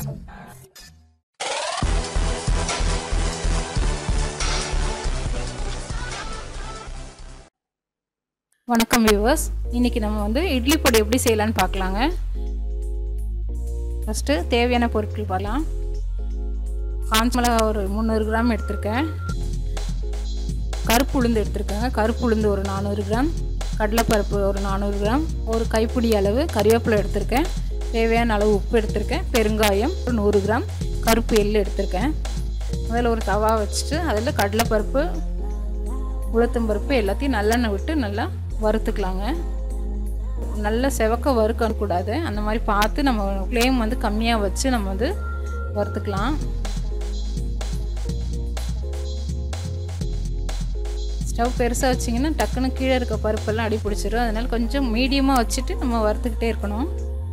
வணக்கம் வியூவர்ஸ் இன்றைக்கி நம்ம வந்து இட்லி பொடி எப்படி செய்யலான்னு பார்க்கலாங்க ஃபஸ்ட்டு தேவையான பொருட்கள் பார்க்கலாம் காஞ்ச மிளகா ஒரு முந்நூறு கிராம் எடுத்திருக்கேன் கருப்பு உளுந்து எடுத்திருக்கேங்க கருப்பு உளுந்து ஒரு நானூறு கிராம் கடலைப்பருப்பு ஒரு நானூறு கிராம் ஒரு கைப்பிடி அளவு கறிவேப்பிலை எடுத்திருக்கேன் தேவையான அளவு உப்பு எடுத்திருக்கேன் பெருங்காயம் ஒரு நூறு கிராம் கருப்பு எள்ளு எடுத்திருக்கேன் அதில் ஒரு தவா வச்சுட்டு அதில் கடலைப்பருப்பு உளுத்தம்பருப்பு எல்லாத்தையும் நல்லெண்ணெய் விட்டு நல்லா வறுத்துக்கலாங்க நல்லா செவக்க வறுக்கக்கூடாது அந்த மாதிரி பார்த்து நம்ம ஃப்ளேம் வந்து கம்மியாக வச்சு நம்ம வந்து வறுத்துக்கலாம் ஸ்டவ் பெருசாக வச்சிங்கன்னா டக்குன்னு கீழே இருக்க பருப்பெல்லாம் அடி பிடிச்சிரும் அதனால் கொஞ்சம் மீடியமாக வச்சுட்டு நம்ம வறுத்துக்கிட்டே இருக்கணும்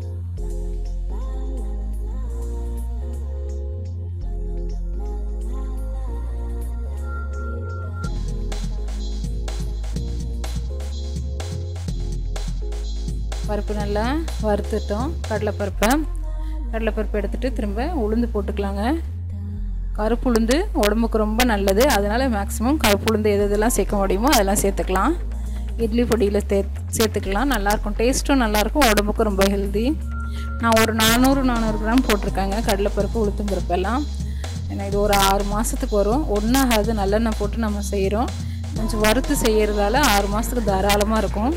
பருப்பு நல்லா வறுத்துட்டோம் கடலைப்பருப்பை கடலைப்பருப்பு எடுத்துகிட்டு திரும்ப உளுந்து போட்டுக்கலாங்க கருப்பு உளுந்து உடம்புக்கு ரொம்ப நல்லது அதனால் மேக்ஸிமம் கருப்பு உளுந்து எது எதெல்லாம் சேர்க்க முடியுமோ அதெல்லாம் சேர்த்துக்கலாம் இட்லி பொடியில் சே சேர்த்துக்கலாம் நல்லாயிருக்கும் டேஸ்ட்டும் நல்லாயிருக்கும் உடம்புக்கும் ரொம்ப ஹெல்தி நான் ஒரு நானூறு நானூறு கிராம் போட்டிருக்கேங்க கடலைப்பருப்பு உளுத்தம் பருப்பு எல்லாம் ஏன்னா இது ஒரு ஆறு மாதத்துக்கு வரும் ஒன்றாகாது நல்லெண்ணெய் போட்டு நம்ம செய்கிறோம் கொஞ்சம் வறுத்து செய்கிறதால ஆறு மாதத்துக்கு தாராளமாக இருக்கும்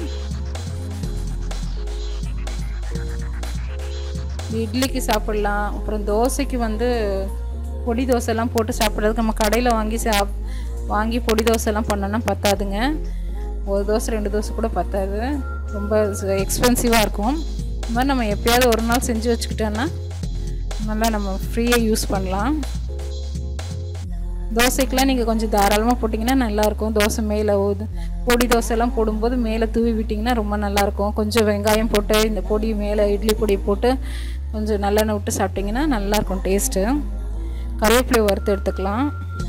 இட்லிக்கு சாப்பிட்லாம் அப்புறம் தோசைக்கு வந்து பொடி தோசைலாம் போட்டு சாப்பிட்றதுக்கு நம்ம கடையில் வாங்கி சாப் வாங்கி பொடி தோசைலாம் பண்ணோன்னா பத்தாதுங்க ஒரு தோசை ரெண்டு தோசை கூட பத்தாது ரொம்ப எக்ஸ்பென்சிவாக இருக்கும் இந்த மாதிரி நம்ம எப்போயாவது ஒரு நாள் செஞ்சு வச்சுக்கிட்டோன்னா நல்லா நம்ம ஃப்ரீயாக யூஸ் பண்ணலாம் தோசைக்கெலாம் நீங்கள் கொஞ்சம் தாராளமாக போட்டிங்கன்னா நல்லாயிருக்கும் தோசை மேலே ஊது பொடி தோசைலாம் போடும்போது மேலே தூவி விட்டிங்கன்னா ரொம்ப நல்லாயிருக்கும் கொஞ்சம் வெங்காயம் போட்டு இந்த பொடி மேலே இட்லி பொடி போட்டு கொஞ்சம் நல்லெண்ணெய் விட்டு சாப்பிட்டிங்கன்னா நல்லாயிருக்கும் டேஸ்ட்டு கருவேப்பிலை வறுத்து எடுத்துக்கலாம்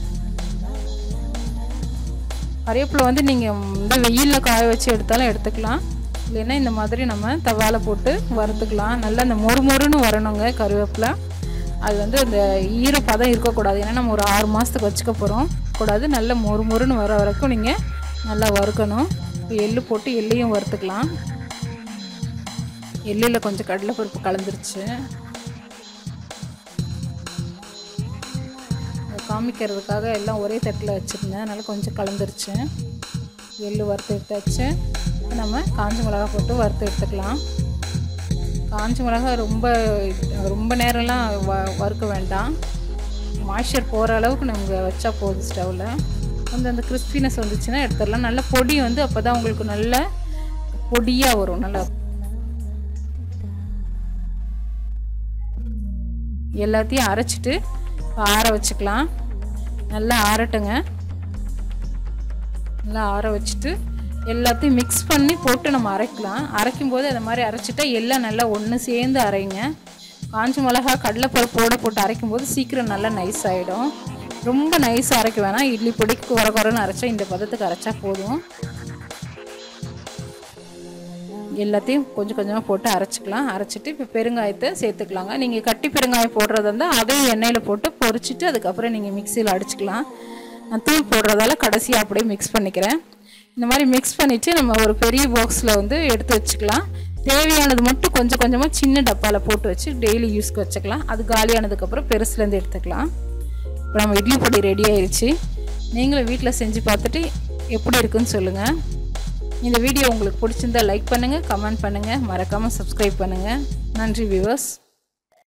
கருவேப்பிலை வந்து நீங்கள் இந்த வெயிலில் காய வச்சு எடுத்தாலும் எடுத்துக்கலாம் இல்லைன்னா இந்த மாதிரி நம்ம தவால போட்டு வறுத்துக்கலாம் நல்லா இந்த மொறு மொறுன்னு வரணுங்க கருவேப்பிலை அது வந்து இந்த ஈரப்பதம் இருக்கக்கூடாது ஏன்னா நம்ம ஒரு ஆறு மாதத்துக்கு வச்சுக்க போகிறோம் கூடாது நல்ல மொறு மொறுன்னு வர வரைக்கும் நீங்கள் நல்லா வறுக்கணும் இப்போ எள்ளு போட்டு எள்ளையும் வறுத்துக்கலாம் எள்ளில் கொஞ்சம் கடலைப்பருப்பு கலந்துருச்சு காமிக்கிறதுக்காக எல்லாம் ஒரே தட்டில் வச்சுருந்தேன் அதனால் கொஞ்சம் கலந்துருச்சு எள்ளு வறுத்து எடுத்தாச்சு நம்ம காஞ்ச மிளகா போட்டு வறுத்து எடுத்துக்கலாம் காஞ்ச மிளகா ரொம்ப ரொம்ப நேரம்லாம் வ வறுக்க வேண்டாம் மாய்ச்சர் போகிற அளவுக்கு நம்ம வச்சா போதும் ஸ்டவ்வில் கொஞ்சம் அந்த கிறிஸ்பினஸ் வந்துச்சுன்னா எடுத்துடலாம் நல்ல பொடி வந்து அப்போ தான் உங்களுக்கு நல்ல பொடியாக வரும் நல்லா எல்லாத்தையும் அரைச்சிட்டு ஆற வச்சுக்கலாம் நல்லா ஆறட்டுங்க நல்லா ஆற வச்சுட்டு எல்லாத்தையும் மிக்ஸ் பண்ணி போட்டு நம்ம அரைக்கலாம் அரைக்கும் போது அந்த மாதிரி அரைச்சிட்டா எல்லாம் நல்லா ஒன்று சேர்ந்து அரைங்க காஞ்ச மிளகா கடலைப்பருப்போடு போட்டு அரைக்கும் போது சீக்கிரம் நல்லா நைஸ் ஆகிடும் ரொம்ப நைஸாக அரைக்க வேணாம் இட்லி பொடிக்கு குறை குறைன்னு அரைச்சா இந்த பதத்துக்கு அரைச்சா போதும் எல்லாத்தையும் கொஞ்சம் கொஞ்சமாக போட்டு அரைச்சிக்கலாம் அரைச்சிட்டு இப்போ பெருங்காயத்தை சேர்த்துக்கலாங்க நீங்கள் கட்டி பெருங்காயம் போடுறதா இருந்தால் அதையும் எண்ணெயில் போட்டு பொரிச்சிட்டு அதுக்கப்புறம் நீங்கள் மிக்சியில் அடிச்சுக்கலாம் நான் தூள் போடுறதால கடைசியாக அப்படியே மிக்ஸ் பண்ணிக்கிறேன் இந்த மாதிரி மிக்ஸ் பண்ணிவிட்டு நம்ம ஒரு பெரிய பாக்ஸில் வந்து எடுத்து வச்சுக்கலாம் தேவையானது மட்டும் கொஞ்சம் கொஞ்சமாக சின்ன டப்பாவில் போட்டு வச்சு டெய்லி யூஸ்க்கு வச்சுக்கலாம் அது காலியானதுக்கப்புறம் பெருசுலேருந்து எடுத்துக்கலாம் இப்போ நம்ம இட்லி பொடி ரெடி ஆயிடுச்சு நீங்களும் வீட்டில் செஞ்சு பார்த்துட்டு எப்படி இருக்குன்னு சொல்லுங்கள் இந்த வீடியோ உங்களுக்கு பிடிச்சிருந்தா லைக் பண்ணுங்கள் கமெண்ட் பண்ணுங்கள் மறக்காமல் சப்ஸ்கிரைப் பண்ணுங்கள் நன்றி வியூவர்ஸ்